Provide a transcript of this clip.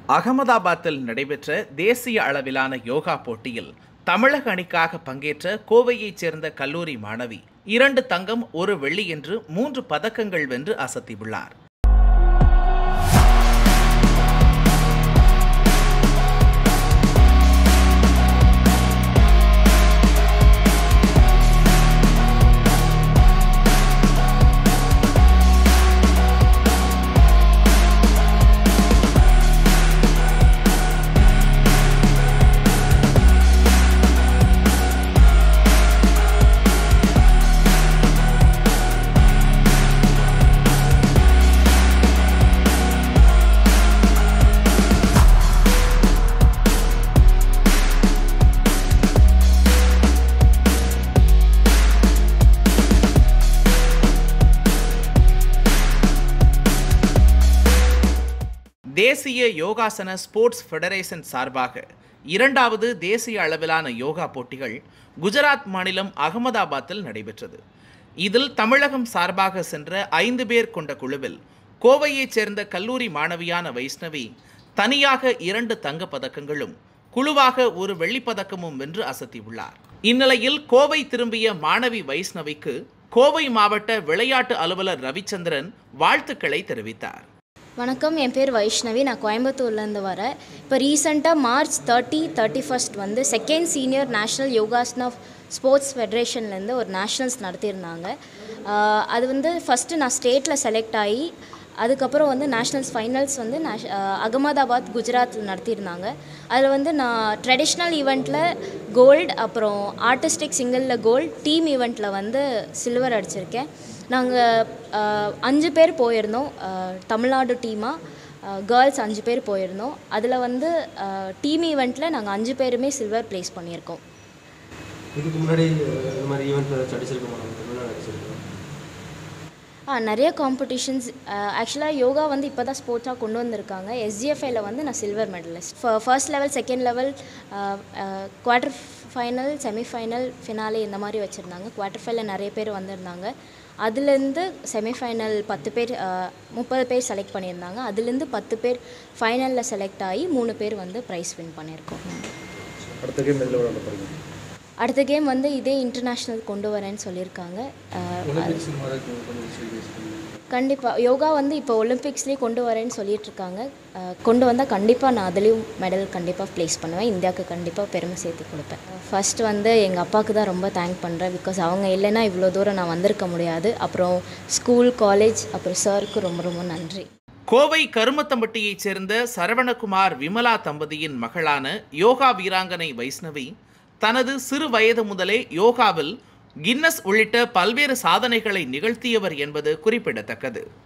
அகமதாபாத்தில் நடைபெற்ற தேசிய அளவிலான யோகா போட்டியில் தமிழக அணிக்காக பங்கேற்ற கோவையைச் சேர்ந்த கல்லூரி மாணவி இரண்டு தங்கம் ஒரு வெள்ளி என்று மூன்று பதக்கங்கள் வென்று அசத்தியுள்ளார் தேசிய யோகாசன ஸ்போர்ட்ஸ் ஃபெடரேஷன் சார்பாக இரண்டாவது தேசிய அளவிலான யோகா போட்டிகள் குஜராத் மாநிலம் அகமதாபாத்தில் நடைபெற்றது இதில் தமிழகம் சார்பாக சென்ற ஐந்து பேர் கொண்ட குழுவில் கோவையைச் சேர்ந்த கல்லூரி மாணவியான வைஷ்ணவி தனியாக இரண்டு தங்கப் பதக்கங்களும் குழுவாக ஒரு வெள்ளிப் பதக்கமும் வென்று அசத்தியுள்ளார் இந்நிலையில் கோவை திரும்பிய மாணவி வைஷ்ணவிக்கு கோவை மாவட்ட விளையாட்டு அலுவலர் ரவிச்சந்திரன் வாழ்த்துக்களை தெரிவித்தார் வணக்கம் என் பேர் வைஷ்ணவி நான் கோயம்புத்தூர்லேருந்து வரேன் இப்போ ரீசெண்டாக மார்ச் தேர்ட்டி தேர்ட்டி ஃபஸ்ட் வந்து second senior national Yogasana sports ஃபெடரேஷன்லேருந்து ஒரு நேஷ்னல்ஸ் நடத்தியிருந்தாங்க ஆஹ் அது வந்து ஃபஸ்ட்டு நான் ஸ்டேட்டில் செலக்ட் ஆகி அதுக்கப்புறம் வந்து நேஷ்னல்ஸ் ஃபைனல்ஸ் வந்து நேஷ் ஆஹ் அகமதாபாத் குஜராத்தில் நடத்தியிருந்தாங்க அதில் வந்து நான் ட்ரெடிஷ்னல் ஈவெண்ட்டில் கோல்டு அப்புறம் ஆர்டிஸ்டிக் சிங்கிளில் கோல்டு டீம் ஈவெண்ட்டில் வந்து சில்வர் அடிச்சிருக்கேன் நாங்கள் அஞ்சு பேர் போயிருந்தோம் அஹ், தமிழ்நாடு டீமாக கேர்ள்ஸ் அஞ்சு பேர் போயிருந்தோம் அதில் வந்து டீம் ஈவெண்ட்டில் நாங்கள் அஞ்சு பேருமே சில்வர் ப்ளேஸ் பண்ணியிருக்கோம் இதுக்கு முன்னாடி அஹ், இந்த மாதிரி ஈவெண்ட்டில் ஏதாச்சும் அடிச்சிருக்கோமா நம்ம தமிழ்நாடு அடிச்சிருக்கோம் ஆ நிறைய காம்படிஷன்ஸ் ஆக்சுவலாக யோகா வந்து இப்போ தான் ஸ்போர்ட்ஸாக கொண்டு வந்திருக்காங்க எஸ்ஜிஎஃப்ஐல வந்து நான் silver medalist first level second level quarter final semifinal finale இந்த மாதிரி வச்சுருந்தாங்க குவார்ட்டர் ஃபைனல் நிறைய பேர் வந்திருந்தாங்க அதுலேருந்து செமிஃபைனல் பத்து பேர் முப்பது பேர் செலக்ட் பண்ணியிருந்தாங்க அதுலேருந்து பத்து பேர் ஃபைனலில் செலக்ட் ஆகி மூணு பேர் வந்து ப்ரைஸ் வின் பண்ணியிருக்கோம் அடுத்த கேம் எதில் விளையாட போகிறீங்க அடுத்த கேம் வந்து இதே இன்டர்நேஷ்னல் கொண்டு வரேன்னு சொல்லியிருக்காங்க அஹ், ஒலிம்பிக்ஸ் மாதிரி கொஞ்சம் சீரியஸ் பண்ணி கண்டிப்பாக யோகா வந்து இப்போ ஒலிம்பிக்ஸ்லேயே கொண்டு வரேன்னு சொல்லிட்டு இருக்காங்க அஹ் கொண்டு வந்தால் கண்டிப்பாக நான் அதுலேயும் மெடல் கண்டிப்பாக ப்ளேஸ் பண்ணுவேன் இந்தியாவுக்கு கண்டிப்பாக பெருமை சேர்த்து கொடுப்பேன் ஃபர்ஸ்ட் வந்து எங்கள் அப்பாவுக்கு தான் ரொம்ப தேங்க் பண்ணுறேன் பிகாஸ் அவங்க இல்லைன்னா இவ்வளோ தூரம் நான் வந்திருக்க முடியாது அப்புறம் ஸ்கூல் காலேஜ் அப்புறம் சாருக்கு ரொம்ப ரொம்ப நன்றி கோவை கருமத்தம்பட்டியைச் சேர்ந்த சரவணகுமார் விமலா தம்பதியின் மகளான யோகா வீராங்கனை வைஷ்ணவி தனது சிறு வயது முதலே யோகாவில் கின்னஸ் உள்ளிட்ட பல்வேறு சாதனைகளை நிகழ்த்தியவர் என்பது குறிப்பிடத்தக்கது